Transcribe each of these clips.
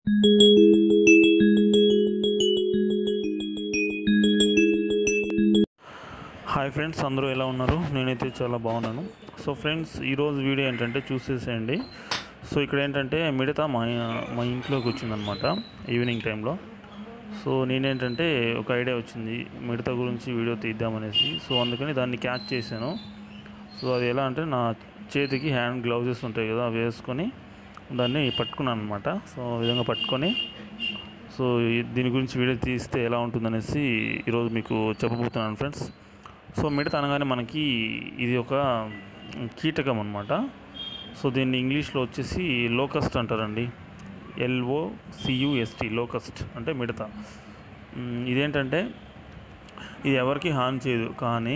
hi friends అందరూ ఎలా ఉన్నారు నేనైతే చాలా బాగున్నాను సో ఫ్రెండ్స్ ఈరోజు వీడియో ఏంటంటే చూసేసేయండి సో ఇక్కడ ఏంటంటే మిడత మా మా ఇంట్లోకి వచ్చిందనమాట ఈవినింగ్ టైంలో సో నేనేంటంటే ఒక ఐడియా వచ్చింది మిడత గురించి వీడియో తీద్దామనేసి సో అందుకని దాన్ని క్యాచ్ చేశాను సో అది ఎలా అంటే నా చేతికి హ్యాండ్ గ్లౌజెస్ ఉంటాయి కదా అవి వేసుకొని దాన్ని పట్టుకున్నాను అనమాట సో ఆ విధంగా పట్టుకొని సో ఈ- దీని గురించి వీడియో తీస్తే ఎలా ఉంటుందనేసి ఈరోజు మీకు చెప్పబోతున్నాను ఫ్రెండ్స్ సో మిడత అనగానే మనకి ఇది ఒక కీటకం అనమాట సో దీన్ని ఇంగ్లీష్లో వచ్చేసి లోకస్ట్ అంటారండి ఎల్ఓ సియుఎస్టి లోకస్ట్ అంటే మిడత మ్, ఇదేంటంటే ఇది ఎవరికి హాని చేయదు కానీ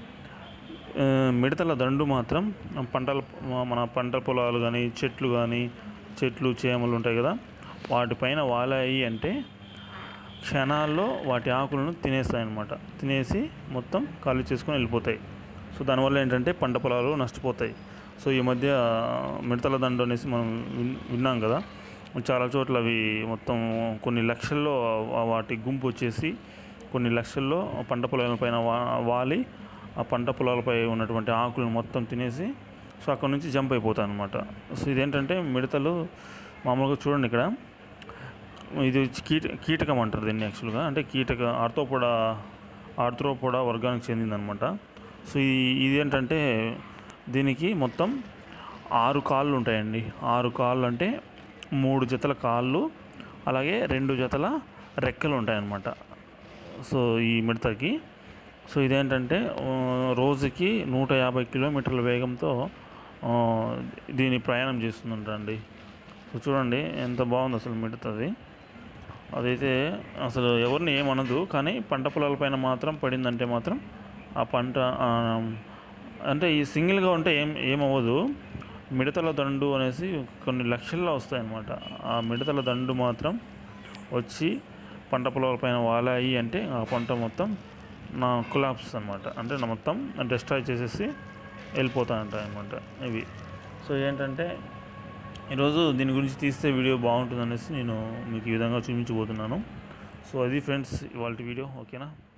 ఆ, మిడతల దండు మాత్రం పంటల మన పంట పొలాలు కానీ చెట్లు కానీ చెట్లు చేమలు ఉంటాయి కదా వాటిపైన వాలాయి అంటే క్షణాల్లో వాటి ఆకులను తినేస్తాయి అన్నమాట తినేసి మొత్తం ఖాళీ చేసుకొని వెళ్ళిపోతాయి సో దానివల్ల ఏంటంటే పంట పొలాలు నష్టపోతాయి సో ఈ మధ్య మిడతల దండు అనేసి మనం విన్- విన్నాం కదా చాలా చోట్ల అవి మొత్తం కొన్ని లక్షల్లో ఆ వాటి గుంపు వచ్చేసి కొన్ని లక్షల్లో పంట పొలాలపైన వా వాలి ఆ పంట పొలాలపై ఉన్నటువంటి ఆకులను మొత్తం తినేసి సో అక్కడ నుంచి జంప్ అయిపోతాయి అనమాట సో ఇదేంటంటే మిడతలు మామూలుగా చూడండి ఇక్కడ ఇది వచ్చి కీట కీటకం అంటారు దీన్ని యాక్చువల్గా అంటే కీటక ఆర్థోపోడ ఆర్థ్రోపోడ వర్గానికి చెందిందనమాట సో ఈ ఇది ఏంటంటే దీనికి మొత్తం ఆరు కాళ్ళు ఉంటాయండి ఆరు కాళ్ళు అంటే మూడు జతల కాళ్ళు అలాగే రెండు జతల రెక్కలు ఉంటాయన్నమాట సో ఈ మిడతకి సో ఇదేంటంటే ఆ, రోజుకి నూట యాభై కిలోమీటర్ల వేగంతో ఆ, దీని ప్రయాణం చేస్తుందంటండి సో చూడండి ఎంత బాగుంది అసలు మిడతది అదైతే అసలు ఎవరిని ఏమనదు కానీ పంట పొలాలపైన మాత్రం పడిందంటే మాత్రం ఆ పంట ఆ, అంటే ఈ సింగిల్గా ఉంటే ఏం ఏమవ్వదు మిడతల దండు అనేసి కొన్ని లక్షల్లో వస్తాయన్నమాట ఆ మిడతల దండు మాత్రం వచ్చి పంట పొలాలపైన వాలాయి అంటే ఆ పంట మొత్తం నా కులాప్స్ అనమాట అంటే నా మొత్తం డిస్ట్రాయ్ చేసేసి వెళ్ళిపోతాయంటాయి అనమాట ఇవి సో ఏంటంటే ఈరోజు దీని గురించి తీస్తే వీడియో బాగుంటుంది అనేసి నేను మీకు ఈ విధంగా చూపించబోతున్నాను సో అది ఫ్రెండ్స్ ఇవాళ వీడియో ఓకేనా